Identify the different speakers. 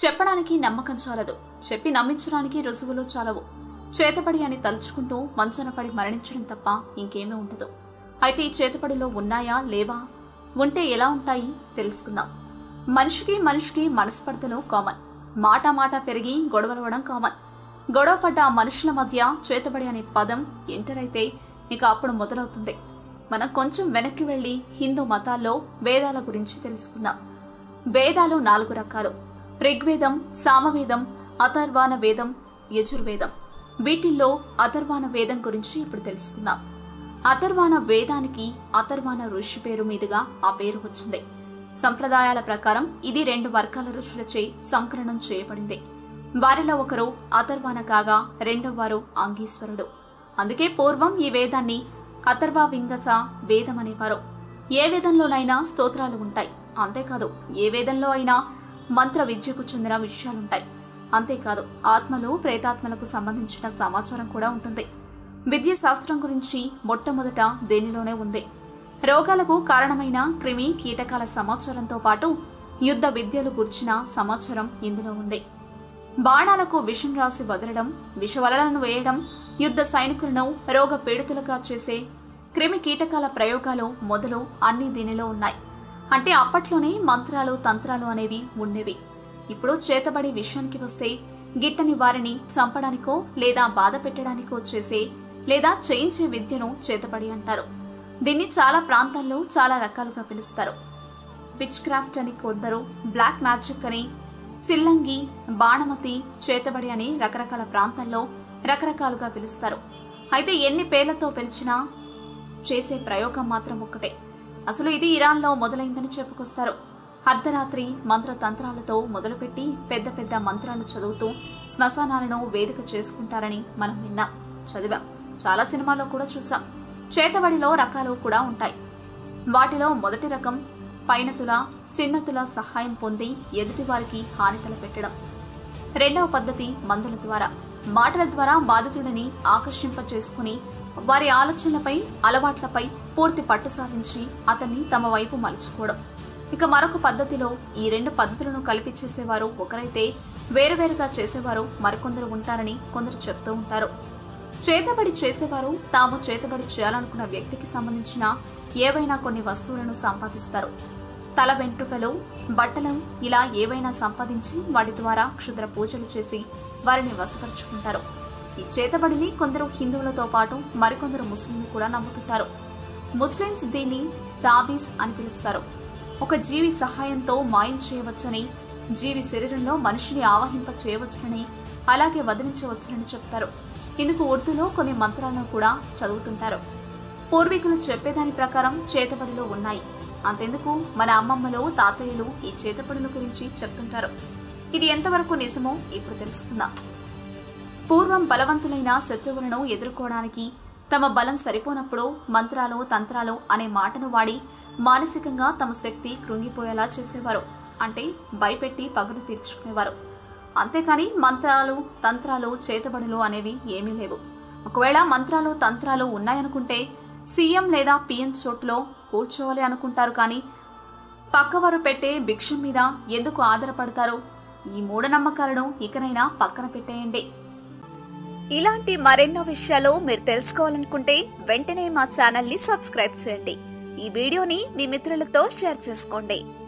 Speaker 1: చెప్పడానికి నమ్మకం చాలదు చెప్పి నమ్మించడానికి రుజువులు చాలవు చేతబడి అని తలుచుకుంటూ మంచన పడి మరణించడం తప్ప ఇంకేమీ ఉండదు అయితే ఈ చేతబడిలో ఉన్నాయా లేవా ఉంటే ఎలా ఉంటాయి తెలుసుకుందాం మనిషికి మనిషికి మనస్పర్ధలు కామన్ మాట మాట పెరిగి గొడవలవడం కామన్ గొడవ పడ్డ ఆ మనుషుల మధ్య చేతబడి అనే పదం ఎంటర్ అయితే ఇక అప్పుడు మొదలవుతుంది మనం కొంచెం వెనక్కి వెళ్లి హిందూ మతాల్లో వేదాల గురించి తెలుసుకుందాం వేదాలు నాలుగు రకాలు ఋగ్వేదం సామవేదం అథర్వాణ వేదం యజుర్వేదం వీటిల్లో అథర్వాణ వేదం గురించి ఇప్పుడు తెలుసుకుందాం అథర్వాణ వేదానికి అథర్వాణ ఋషి పేరు మీదుగా ఆ పేరు వచ్చింది సంప్రదాయాల ప్రకారం ఇది రెండు వర్గాల ఋషులచే సంకలనం చేయబడింది వారిలో ఒకరు అథర్వాణ కాగా రెండో వారు ఆంగీశ్వరుడు అందుకే పూర్వం ఈ వేదాన్ని అథర్వ వింగస వేదం అనేవారు ఏ వేదంలోనైనా స్తోత్రాలు ఉంటాయి అంతేకాదు ఏ వేదంలో అయినా మంత్ర విద్యకు చెందిన విషయాలుంటాయి అంతేకాదు ఆత్మలు ప్రేతాత్మలకు సంబంధించిన సమాచారం కూడా ఉంటుంది విద్య శాస్త్రం గురించి మొట్టమొదట దేనిలోనే ఉంది రోగాలకు కారణమైన క్రిమి కీటకాల సమాచారంతో పాటు యుద్ధ విద్యలు గుర్చిన సమాచారం ఇందులో ఉంది బాణాలకు విషం రాసి వదలడం విషవలలను వేయడం యుద్ధ సైనికులను రోగ పీడితులుగా చేసే క్రిమి కీటకాల ప్రయోగాలు మొదలు అన్ని దీనిలో ఉన్నాయి అంటే అప్పట్లోనే మంత్రాలు తంత్రాలు అనేవి ఉండేవి ఇప్పుడు చేతబడి విషయానికి వస్తే గిట్టని వారిని చంపడానికో లేదా బాధ పెట్టడానికో చేసే లేదా చేయించే విద్యను చేతబడి అంటారు దీన్ని చాలా ప్రాంతాల్లో చాలా రకాలుగా పిలుస్తారు విచ్ క్రాఫ్ట్ అని కొందరు బ్లాక్ మ్యాజిక్ అని చిల్లంగి బాణమతి చేతబడి అని రకరకాల ప్రాంతాల్లో రకరకాలుగా పిలుస్తారు అయితే ఎన్ని పేర్లతో పిలిచినా చేసే ప్రయోగం మాత్రం ఒక్కటే అసలు ఇది ఇరాన్లో మొదలైందని చెప్పుకొస్తారు అర్ధరాత్రి మంత్రతంత్రాలతో మొదలుపెట్టి పెద్ద పెద్ద మంత్రాలు చదువుతూ శ్మశానాలను వేదిక చేసుకుంటారని మనం విన్నాం చదివాం చాలా సినిమాల్లో కూడా చూసాం చేతబడిలో రకాలు కూడా ఉంటాయి వాటిలో మొదటి రకం పైనతుల చిన్నతుల సహాయం పొంది ఎదుటివారికి హాని తలపెట్టడం రెండవ పద్ధతి మందుల ద్వారా మాటల ద్వారా బాధితుడిని ఆకర్షింప చేసుకుని వారి ఆలోచనలపై అలవాట్లపై పూర్తి పట్టు సాధించి అతన్ని తమ వైపు మలుచుకోవడం ఇక మరొక పద్ధతిలో ఈ రెండు పద్ధతులను కలిపి చేసేవారు ఒకరైతే వేరువేరుగా చేసేవారు మరికొందరు ఉంటారని కొందరు చెప్తూ ఉంటారు చేతబడి చేసేవారు తాము చేతబడి చేయాలనుకున్న వ్యక్తికి సంబంధించిన ఏవైనా కొన్ని వస్తువులను సంపాదిస్తారు తల వెంట్రుకలు బట్టలు ఇలా ఏవైనా సంపాదించి వాటి ద్వారా క్షుద్ర పూజలు చేసి వారిని వశపరుచుకుంటారు ఈ చేతబడిని కొందరు హిందువులతో పాటు మరికొందరు ముస్లింలు కూడా నమ్ముతుంటారు ముస్లింస్ దీన్ని తాబీస్ అని పిలుస్తారు ఒక జీవి సహాయంతో మాయం చేయవచ్చని జీవి శరీరంలో మనిషిని ఆవహింప చేయవచ్చునని అలాగే వదిలించవచ్చునని చెప్తారు ఇందుకు ఉర్దూలో కొన్ని మంత్రాలను కూడా చదువుతుంటారు పూర్వీకులు చెప్పేదాని ప్రకారం చేతబడులు ఉన్నాయి అంతెందుకు మన అమ్మమ్మలు తాతయ్యలు ఈ చేతబడుల గురించి చెప్తుంటారు ఇది ఎంతవరకు నిజమో ఇప్పుడు తెలుసుకుందాం పూర్వం బలవంతులైన శత్రువులను ఎదుర్కోవడానికి తమ బలం సరిపోనప్పుడు మంత్రాలు తంత్రాలు అనే మాటను వాడి మానసికంగా తమ శక్తి కృంగిపోయేలా చేసేవారు అంటే భయపెట్టి పగలు తీర్చుకునేవారు అంతేకాని మంత్రాలు తంత్రాలు చేతబడులు అనేవి ఏమీ లేవు ఒకవేళ మంత్రాలు తంత్రాలు ఉన్నాయనుకుంటే సీఎం లేదా పిఎం చోట్లో కూర్చోవాలి అనుకుంటారు కానీ పక్కవారు పెట్టే భిక్షం మీద ఎందుకు ఆధారపడతారు ఈ మూఢనమ్మకాలను ఇకనైనా పక్కన పెట్టేయండి
Speaker 2: ఇలాంటి మరెన్నో విషయాలు మీరు తెలుసుకోవాలనుకుంటే వెంటనే మా ఛానల్ ని సబ్స్క్రైబ్ చేయండి ఈ వీడియోని మీ మిత్రులతో షేర్ చేసుకోండి